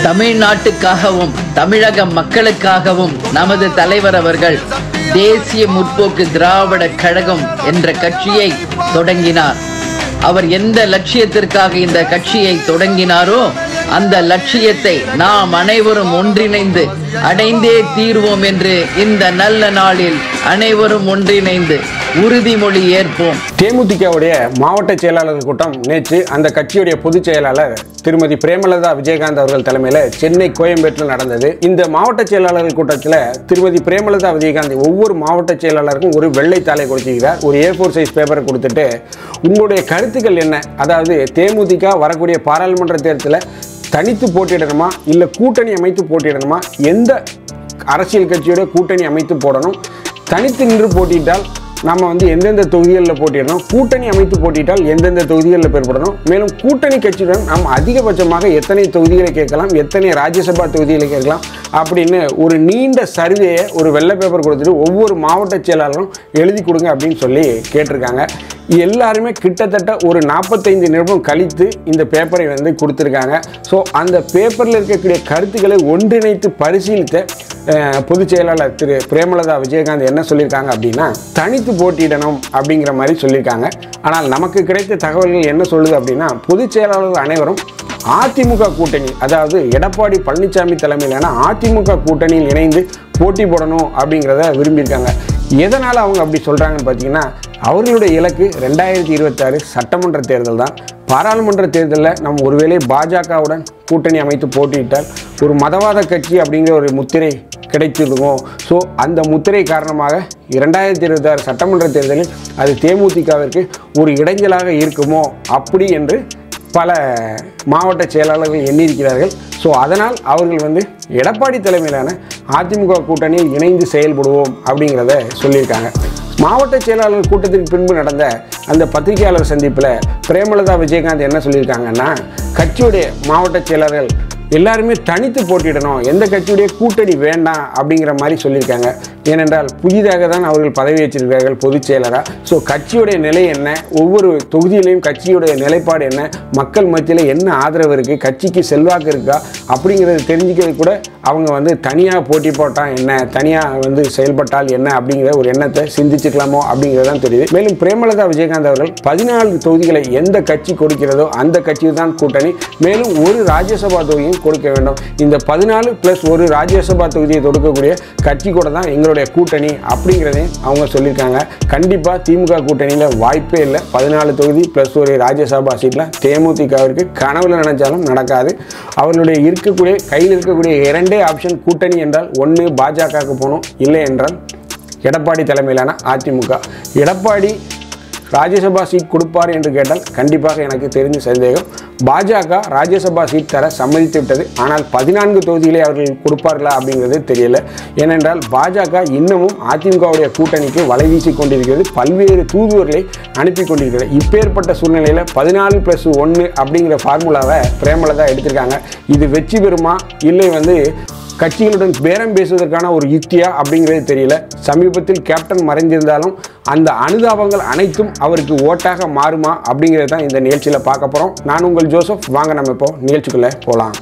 தமிழ்நாட்டுக்காகவும் தமிழக மக்களுக்காகவும் நமது தலைவர் அவர்கள் தேசிய முற்போக்கு திராவிட கழகம் என்ற கட்சியை தொடங்கினார் அவர் எந்த லட்சியத்திற்காக இந்த கட்சியை தொடங்கினாரோ அந்த லட்சியத்தை நாம் அனைவரும் ஒன்றிணைந்து அடைந்தே தீர்வோம் என்று இந்த நல்ல நாளில் அனைவரும் ஒன்றிணைந்து உறுதிமொழி ஏற்போம் தேமுதிகவுடைய மாவட்ட செயலாளர்கள் கூட்டம் நேற்று அந்த கட்சியுடைய பொதுச் செயலாளர் திருமதி பிரேமலதா விஜயகாந்த் அவர்கள் தலைமையில் சென்னை கோயம்பேட்டில் நடந்தது இந்த மாவட்ட செயலாளர்கள் கூட்டத்தில் திருமதி பிரேமலதா விஜயகாந்த் ஒவ்வொரு மாவட்ட செயலாளருக்கும் ஒரு வெள்ளை தாளை கொடுத்திருக்கிறார் ஒரு ஏ ஃபோர் சைஸ் பேப்பரை கொடுத்துட்டு உங்களுடைய கருத்துக்கள் என்ன அதாவது தேமுதிக வரக்கூடிய பாராளுமன்ற தேர்தலில் தனித்து போட்டியிடணுமா இல்லை கூட்டணி அமைத்து போட்டியிடணுமா எந்த அரசியல் கட்சியோட கூட்டணி அமைத்து போடணும் தனித்து நின்று போட்டியிட்டால் நம்ம வந்து எந்தெந்த தொகுதிகளில் போட்டியிடணும் கூட்டணி அமைத்து போட்டியிட்டால் எந்தெந்த தொகுதிகளில் பெறப்படணும் மேலும் கூட்டணி கட்சியுடன் நாம் அதிகபட்சமாக எத்தனை தொகுதிகளை கேட்கலாம் எத்தனை ராஜ்யசபா தொகுதிகளை கேட்கலாம் அப்படின்னு ஒரு நீண்ட சர்வேயை ஒரு வெள்ளை பேப்பர் கொடுத்துட்டு ஒவ்வொரு மாவட்ட செயலாளரும் எழுதி கொடுங்க அப்படின்னு சொல்லி கேட்டிருக்காங்க எல்லாருமே கிட்டத்தட்ட ஒரு நாற்பத்தைந்து நிமிடம் கழித்து இந்த பேப்பரை வந்து கொடுத்துருக்காங்க ஸோ அந்த பேப்பரில் இருக்கக்கூடிய கருத்துக்களை ஒன்றிணைத்து பரிசீலித்த அஹ், பொதுச் செயலாளர் திரு பிரேமலதா விஜயகாந்த் என்ன சொல்லியிருக்காங்க அப்படின்னா தனித்து போட்டியிடணும் அப்படிங்கிற மாதிரி சொல்லியிருக்காங்க ஆனால் நமக்கு கிடைத்த தகவல்கள் என்ன சொல்லுது அப்படின்னா பொதுச் செயலாளர்கள் அனைவரும் அதிமுக கூட்டணி அதாவது எடப்பாடி பழனிசாமி தலைமையிலான அதிமுக கூட்டணியில் இணைந்து போட்டி போடணும் அப்படிங்கிறத விரும்பியிருக்காங்க எதனால் அவங்க அப்படி சொல்கிறாங்கன்னு பார்த்தீங்கன்னா அவர்களுடைய இலக்கு ரெண்டாயிரத்தி இருபத்தாறு சட்டமன்ற தேர்தல் தான் பாராளுமன்ற தேர்தலில் நம்ம ஒருவேளை பாஜகவுடன் கூட்டணி அமைத்து போட்டியிட்டால் ஒரு மதவாத கட்சி அப்படிங்கிற ஒரு முத்திரை கிடைத்திருக்கும் ஸோ அந்த முத்திரை காரணமாக இரண்டாயிரத்தி இருபத்தாறு சட்டமன்ற தேர்தலில் அது தேமுதிகவிற்கு ஒரு இடைஞ்சலாக இருக்குமோ அப்படி என்று பல மாவட்ட செயலாளர்கள் எண்ணியிருக்கிறார்கள் ஸோ அதனால் அவர்கள் வந்து எடப்பாடி தலைமையிலான அதிமுக கூட்டணியில் இணைந்து செயல்படுவோம் அப்படிங்கிறத சொல்லியிருக்காங்க மாவட்ட செயலாளர் கூட்டத்திற்கு பின்பு நடந்த அந்த பத்திரிகையாளர் சந்திப்பில் பிரேமலதா விஜயகாந்த் என்ன சொல்லியிருக்காங்கன்னா கட்சியுடைய மாவட்ட செயலாளர்கள் எல்லாருமே தனித்து போட்டியிடணும் எந்த கட்சியுடைய கூட்டணி வேண்டாம் அப்படிங்கிற மாதிரி சொல்லியிருக்காங்க ஏனென்றால் புதிதாக தான் அவர்கள் பதவியேற்றிருக்கிறார்கள் பொதுச் செயலராக ஸோ கட்சியுடைய நிலை என்ன ஒவ்வொரு தொகுதியிலையும் கட்சியுடைய நிலைப்பாடு என்ன மக்கள் மத்தியில் என்ன ஆதரவு இருக்குது கட்சிக்கு செல்வாக்கு இருக்கா அப்படிங்கிறத தெரிஞ்சுக்கிறது கூட அவங்க வந்து தனியாக போட்டி போட்டால் என்ன தனியாக வந்து செயல்பட்டால் என்ன அப்படிங்கிற ஒரு எண்ணத்தை சிந்திச்சுக்கலாமோ அப்படிங்கிறது தான் தெரியுது மேலும் பிரேமலதா விஜயகாந்த் அவர்கள் பதினாலு தொகுதிகளை எந்த கட்சி கொடுக்கிறதோ அந்த கட்சி தான் கூட்டணி மேலும் ஒரு ராஜ்யசபா தொகுதியும் கொடுக்க வேண்டும் இந்த பதினாலு ப்ளஸ் ஒரு ராஜ்யசபா தொகுதியை கொடுக்கக்கூடிய கட்சி கூட தான் எங்களுடைய கூட்டணி அப்படிங்கிறதையும் அவங்க சொல்லியிருக்காங்க கண்டிப்பாக திமுக கூட்டணியில் வாய்ப்பே இல்லை பதினாலு தொகுதி ப்ளஸ் ஒரு ராஜ்யசபா சீட்லாம் தேமுதிகவிற்கு கனவுல நினைச்சாலும் நடக்காது அவர்களுடைய இருக்கக்கூடிய கையில் இருக்கக்கூடிய இரண்டே ஆப்ஷன் கூட்டணி என்றால் ஒன்று பாஜகவுக்கு போகணும் இல்லை என்றால் எடப்பாடி தலைமையிலான அதிமுக எடப்பாடி ராஜ்யசபா சீட் கொடுப்பார் என்று கேட்டால் கண்டிப்பாக எனக்கு தெரிஞ்ச சந்தேகம் பாஜக ராஜ்யசபா சீட் தர சம்மதித்து விட்டது ஆனால் பதினான்கு தொகுதிகளை அவர்கள் கொடுப்பார்களா அப்படிங்கிறது தெரியல ஏனென்றால் பாஜக இன்னமும் அதிமுகவுடைய கூட்டணிக்கு வலை வீசி கொண்டிருக்கிறது பல்வேறு தூதுவர்களை அனுப்பி கொண்டிருக்கிறது இப்பேற்பட்ட சூழ்நிலையில் பதினாலு ப்ளஸ் ஒன்று அப்படிங்கிற ஃபார்முலாவை பிரேமலதா எடுத்திருக்காங்க இது வெற்றி பெறுமா இல்லை வந்து கட்சிகளுடன் பேரம் பேசுவதற்கான ஒரு யுக்தியா அப்படிங்கிறது தெரியல சமீபத்தில் கேப்டன் மறைந்திருந்தாலும் அந்த அனுதாபங்கள் அனைத்தும் அவருக்கு ஓட்டாக மாறுமா அப்படிங்கிறது தான் இந்த நிகழ்ச்சியில் பார்க்க போகிறோம் நான் உங்கள் ஜோசப் வாங்க நம்ம இப்போ நிகழ்ச்சிக்குள்ளே போகலாம்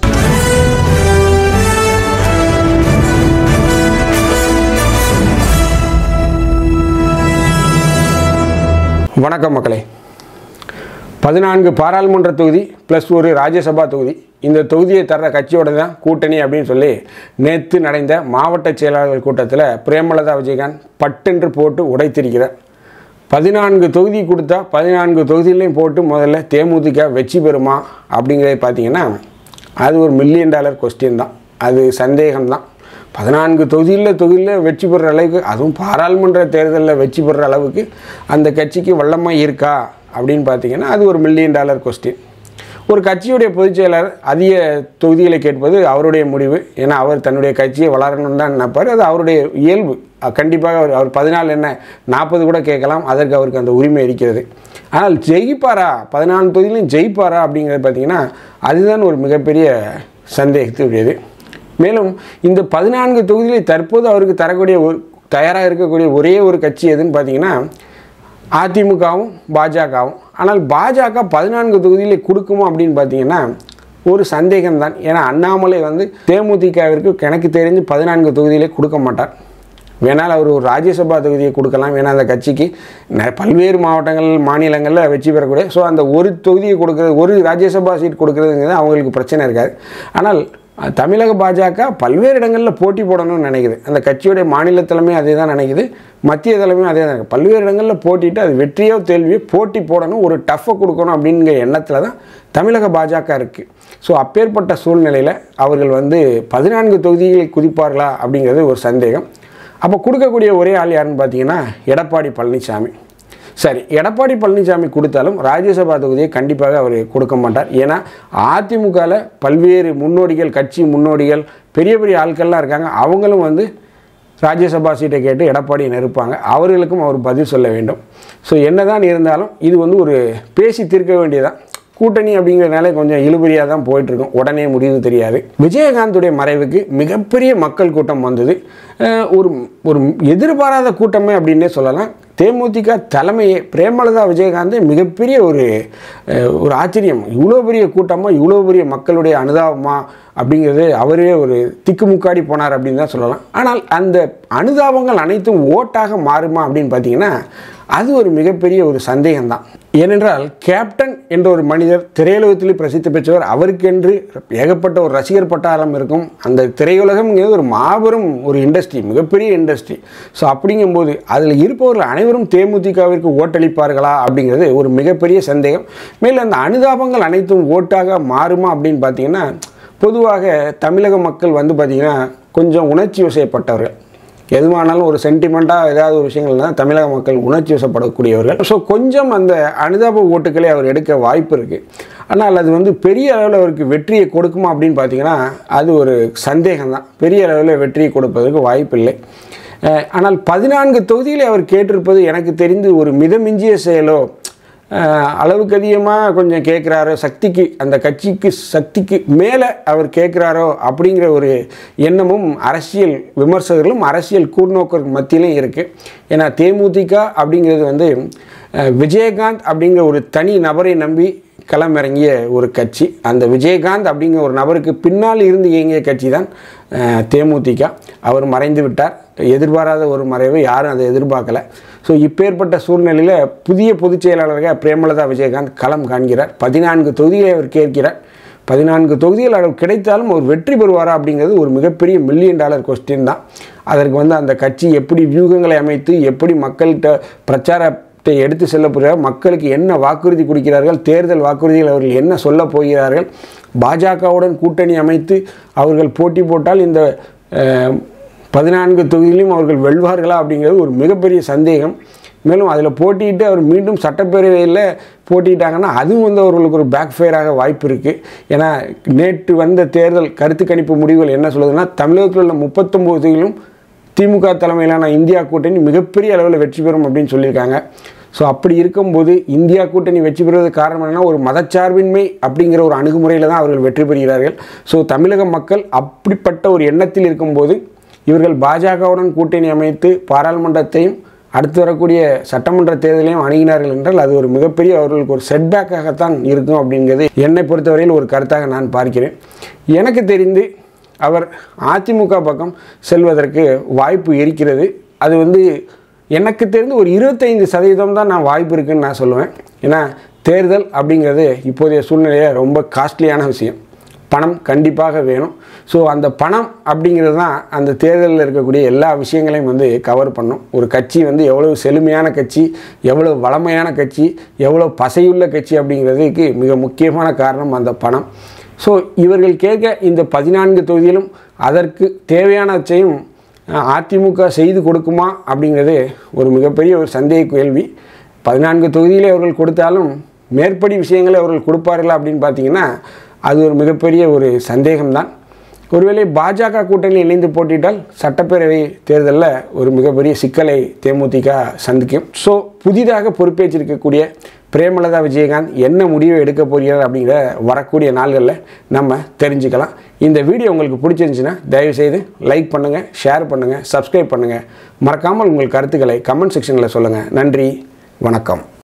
வணக்கம் மக்களே பதினான்கு பாராளுமன்ற தொகுதி ப்ளஸ் ஒரு ராஜ்யசபா தொகுதி இந்த தொகுதியை தர்ற கட்சியோட தான் கூட்டணி அப்படின்னு சொல்லி நேற்று நடந்த மாவட்ட செயலாளர்கள் கூட்டத்தில் பிரேமலதா விஜயகாந்த் பட்டென்று போட்டு உடைத்திருக்கிறார் பதினான்கு தொகுதி கொடுத்தா பதினான்கு தொகுதியிலையும் போட்டு முதல்ல தேமுதிக வெற்றி பெறுமா அப்படிங்கிறத பார்த்தீங்கன்னா அது ஒரு மில்லியன் டாலர் கொஸ்டின் தான் அது சந்தேகம்தான் பதினான்கு தொகுதியில் தொகுதியில் வெற்றி பெறுற அளவுக்கு அதுவும் பாராளுமன்ற தேர்தலில் வெற்றி பெறுற அளவுக்கு அந்த கட்சிக்கு வல்லமை இருக்கா அப்படின்னு பார்த்தீங்கன்னா அது ஒரு மில்லியன் டாலர் கொஸ்டின் ஒரு கட்சியுடைய பொதுச் செயலாளர் அதிக தொகுதிகளை கேட்பது அவருடைய முடிவு ஏன்னா அவர் தன்னுடைய கட்சியை வளரணும்னு தான் நினைப்பார் அது அவருடைய இயல்பு அஹ் கண்டிப்பாக அவர் அவர் பதினாலு என்ன நாற்பது கூட கேட்கலாம் அதற்கு அவருக்கு அந்த உரிமை இருக்கிறது ஆனால் ஜெயிப்பாரா பதினாலு தொகுதியிலும் ஜெயிப்பாரா அப்படிங்கிறது பார்த்தீங்கன்னா அதுதான் ஒரு மிகப்பெரிய சந்தேகத்துடையது மேலும் இந்த பதினான்கு தொகுதிகளை தற்போது அவருக்கு தரக்கூடிய ஒரு தயாராக இருக்கக்கூடிய ஒரே ஒரு கட்சி எதுன்னு பார்த்தீங்கன்னா அதிமுகவும் பாஜகவும் ஆனால் பாஜக பதினான்கு தொகுதியிலே கொடுக்குமா அப்படின்னு பார்த்தீங்கன்னா ஒரு சந்தேகம்தான் ஏன்னா அண்ணாமலை வந்து தேமுதிகவிற்கு எனக்கு தெரிஞ்சு பதினான்கு தொகுதியிலே கொடுக்க மாட்டார் வேணால் அவர் ஒரு ராஜ்யசபா தொகுதியை கொடுக்கலாம் வேணால் அந்த கட்சிக்கு ந- பல்வேறு மாவட்டங்கள் மாநிலங்களில் வெற்றி பெறக்கூடிய ஸோ அந்த ஒரு தொகுதியை கொடுக்குறது ஒரு ராஜ்யசபா சீட் கொடுக்குறதுங்கிறது அவங்களுக்கு பிரச்சனை இருக்காது ஆனால் அஹ், தமிழக பாஜக பல்வேறு இடங்களில் போட்டி போடணும்னு நினைக்குது அந்த கட்சியுடைய மாநில தலைமை அதே தான் நினைக்குது மத்திய தலைமையும் அதே தான் நினைக்குது. பல்வேறு இடங்களில் போட்டிட்டு அது வெற்றியோ தோல்வியோ போட்டி போடணும் ஒரு டஃப்பை கொடுக்கணும் அப்படிங்கிற எண்ணத்தில் தான் தமிழக பாஜக இருக்குது ஸோ அப்பேற்பட்ட சூழ்நிலையில் அவர்கள் வந்து பதினான்கு தொகுதிகளை குதிப்பார்களா அப்படிங்கிறது ஒரு சந்தேகம் அப்போ கொடுக்கக்கூடிய ஒரே ஆள் யாருன்னு பார்த்தீங்கன்னா எடப்பாடி பழனிசாமி சரி எடப்பாடி பழனிசாமி கொடுத்தாலும் ராஜ்யசபா தொகுதியை கண்டிப்பாக அவர் கொடுக்க மாட்டார் ஏன்னா அதிமுகவில் பல்வேறு முன்னோடிகள் கட்சி முன்னோடிகள் பெரிய பெரிய ஆட்கள்லாம் இருக்காங்க அவங்களும் வந்து ராஜ்யசபா சீட்டை கேட்டு எடப்பாடியை நெருப்பாங்க அவர்களுக்கும் அவர் பதில் சொல்ல வேண்டும் ஸோ என்னதான் இருந்தாலும் இது வந்து ஒரு பேசி தீர்க்க வேண்டியதான் கூட்டணி அப்படிங்கிறதுனால கொஞ்சம் இழுபறியாக தான் போயிட்டுருக்கும் உடனே முடிவு தெரியாது விஜயகாந்துடைய மறைவுக்கு மிகப்பெரிய மக்கள் கூட்டம் வந்தது அஹ் ஒரு ஒரு எதிர்பாராத கூட்டமே அப்படின்னே சொல்லலாம் தேமுதிக தலைமையே பிரேமலதா விஜயகாந்த் மிகப்பெரிய ஒரு அஹ், ஒரு ஆச்சரியம் இவ்வளோ பெரிய கூட்டமாக இவ்வளோ பெரிய மக்களுடைய அனுதாபமா அப்படிங்கிறது அவரே ஒரு திக்குமுக்காடி போனார் அப்படின்னு தான் சொல்லலாம் ஆனால் அந்த அனுதாபங்கள் அனைத்தும் ஓட்டாக மாறுமா அப்படின்னு பார்த்தீங்கன்னா அது ஒரு மிகப்பெரிய ஒரு சந்தேகம்தான் ஏனென்றால் கேப்டன் என்ற ஒரு மனிதர் திரையுலகத்திலே பிரசித்தி பெற்றவர் அவருக்கென்று ஏகப்பட்ட ஒரு ரசிகர் பட்டாளம் இருக்கும் அந்த திரையுலகம்ங்கிறது ஒரு மாபெரும் ஒரு இண்டஸ்ட்ரி மிகப்பெரிய இண்டஸ்ட்ரி ஸோ அப்படிங்கும்போது அதில் இருப்பவர்கள் அனைவரும் தேமுதிகவிற்கு ஓட்டளிப்பார்களா அப்படிங்கிறது ஒரு மிகப்பெரிய சந்தேகம் மேலும் அந்த அனுதாபங்கள் அனைத்தும் ஓட்டாக மாறுமா அப்படின்னு பார்த்தீங்கன்னா பொதுவாக தமிழக மக்கள் வந்து பார்த்திங்கன்னா கொஞ்சம் உணர்ச்சி வசப்பட்டவர்கள் எதுவானாலும் ஒரு சென்டிமெண்ட்டாக ஏதாவது ஒரு விஷயங்கள் தான் தமிழக மக்கள் உணர்ச்சி வசப்படக்கூடியவர்கள் ஸோ கொஞ்சம் அந்த அனுதாப ஓட்டுகளை அவர் எடுக்க வாய்ப்பு இருக்குது ஆனால் அது வந்து பெரிய அளவில் அவருக்கு வெற்றியை கொடுக்குமா அப்படின்னு பார்த்தீங்கன்னா அது ஒரு சந்தேகம் தான் பெரிய அளவில் வெற்றியை கொடுப்பதற்கு வாய்ப்பில்லை அஹ், ஆனால் பதினான்கு தொகுதிகளை அவர் கேட்டிருப்பது எனக்கு தெரிந்து ஒரு மிதமிஞ்சிய செயலோ அஹ், அளவுக்கு அதிகமாக கொஞ்சம் கேட்குறாரோ சக்திக்கு அந்த கட்சிக்கு சக்திக்கு மேலே அவர் கேட்குறாரோ அப்படிங்கிற ஒரு எண்ணமும் அரசியல் விமர்சகர்களும் அரசியல் கூர்நோக்கருக்கு மத்தியிலும் இருக்குது ஏன்னா தேமுதிக அப்படிங்கிறது வந்து அஹ், விஜயகாந்த் அப்படிங்கிற ஒரு தனி நபரை நம்பி களமிறங்கிய ஒரு கட்சி அந்த விஜயகாந்த் அப்படிங்கிற ஒரு நபருக்கு பின்னால் இருந்து இயங்கிய கட்சி தான் அஹ், தேமுதிக அவர் மறைந்து விட்டார் எதிர்பாராத ஒரு மறைவு யாரும் அதை எதிர்பார்க்கல ஸோ இப்பேற்பட்ட சூழ்நிலையில் புதிய பொதுச் செயலாளராக பிரேமலதா விஜயகாந்த் களம் காண்கிறார் பதினான்கு தொகுதிகளை அவர் கேட்கிறார் பதினான்கு தொகுதிகள் அவர் கிடைத்தாலும் அவர் வெற்றி பெறுவாரா அப்படிங்கிறது ஒரு மிகப்பெரிய மில்லியன் டாலர் கொஸ்டின் தான் அதற்கு வந்து அந்த கட்சி எப்படி வியூகங்களை அமைத்து எப்படி மக்கள்கிட்ட பிரச்சாரத்தை எடுத்து செல்ல போகிறார் மக்களுக்கு என்ன வாக்குறுதி கொடுக்கிறார்கள் தேர்தல் வாக்குறுதிகள் அவர்கள் என்ன சொல்ல போகிறார்கள் பாஜகவுடன் கூட்டணி அமைத்து அவர்கள் போட்டி போட்டால் இந்த அஹ், பதினான்கு தொகுதியிலும் அவர்கள் வெல்வார்களா அப்படிங்கிறது ஒரு மிகப்பெரிய சந்தேகம் மேலும் அதில் போட்டியிட்டு அவர் மீண்டும் சட்டப்பேரவையில் போட்டிட்டாங்கன்னா அதுவும் வந்து அவர்களுக்கு ஒரு பேக் ஃபயராக வாய்ப்பு இருக்குது ஏன்னா நேற்று வந்த தேர்தல் கருத்து கணிப்பு முடிவுகள் என்ன சொல்லுதுன்னா தமிழகத்தில் உள்ள முப்பத்தொம்போது தொகுதியிலும் திமுக தலைமையிலான இந்தியா கூட்டணி மிகப்பெரிய அளவில் வெற்றி பெறும் அப்படின்னு சொல்லியிருக்காங்க ஸோ அப்படி இருக்கும்போது இந்தியா கூட்டணி வெற்றி பெறுவதற்கு காரணம் என்னன்னா ஒரு மதச்சார்பின்மை அப்படிங்கிற ஒரு அணுகுமுறையில் தான் அவர்கள் வெற்றி பெறுகிறார்கள் ஸோ தமிழக மக்கள் அப்படிப்பட்ட ஒரு எண்ணத்தில் இருக்கும்போது இவர்கள் பாஜகவுடன் கூட்டணி அமைத்து பாராளுமன்றத்தையும் அடுத்து வரக்கூடிய சட்டமன்ற தேர்தலையும் அணுகினார்கள் என்றால் அது ஒரு மிகப்பெரிய அவர்களுக்கு ஒரு செட்பேக்காகத்தான் இருக்கும் அப்படிங்கிறது என்னை பொறுத்தவரையில் ஒரு கருத்தாக நான் பார்க்கிறேன் எனக்கு தெரிந்து அவர் அதிமுக பக்கம் செல்வதற்கு வாய்ப்பு இருக்கிறது அது வந்து எனக்கு தெரிந்து ஒரு இருபத்தைந்து சதவீதம் தான் நான் வாய்ப்பு இருக்குன்னு நான் சொல்லுவேன் ஏன்னா தேர்தல் அப்படிங்கிறது இப்போதைய சூழ்நிலையில் ரொம்ப காஸ்ட்லியான விஷயம் பணம் கண்டிப்பாக வேணும் ஸோ அந்த பணம் அப்படிங்கிறது தான் அந்த தேர்தலில் இருக்கக்கூடிய எல்லா விஷயங்களையும் வந்து கவர் பண்ணும் ஒரு கட்சி வந்து எவ்வளவு செழுமையான கட்சி எவ்வளோ வளமையான கட்சி எவ்வளோ பசையுள்ள கட்சி அப்படிங்கிறதுக்கு மிக முக்கியமான காரணம் அந்த பணம் ஸோ இவர்கள் கேட்க இந்த பதினான்கு தொகுதியிலும் அதற்கு தேவையானவற்றையும் அஹ், அதிமுக செய்து கொடுக்குமா அப்படிங்கிறது ஒரு மிகப்பெரிய ஒரு சந்தேக கேள்வி பதினான்கு தொகுதியிலே அவர்கள் கொடுத்தாலும் மேற்படி விஷயங்களை அவர்கள் கொடுப்பார்களா அப்படின்னு பார்த்தீங்கன்னா அது ஒரு மிகப்பெரிய ஒரு சந்தேகம்தான் ஒருவேளை பாஜக கூட்டணியில் இணைந்து போட்டியிட்டால் சட்டப்பேரவை தேர்தலில் ஒரு மிகப்பெரிய சிக்கலை தேமுதிக சந்திக்கும் ஸோ புதிதாக பொறுப்பேற்றிருக்கக்கூடிய பிரேமலதா விஜயகாந்த் என்ன முடிவை எடுக்க போகிறார் அப்படிங்கிற வரக்கூடிய நாள்களில் நம்ம தெரிஞ்சுக்கலாம் இந்த வீடியோ உங்களுக்கு பிடிச்சிருந்துச்சுன்னா தயவுசெய்து லைக் பண்ணுங்கள் ஷேர் பண்ணுங்கள் சப்ஸ்கிரைப் பண்ணுங்கள் மறக்காமல் உங்கள் கருத்துக்களை கமெண்ட் செக்ஷனில் சொல்லுங்கள் நன்றி வணக்கம்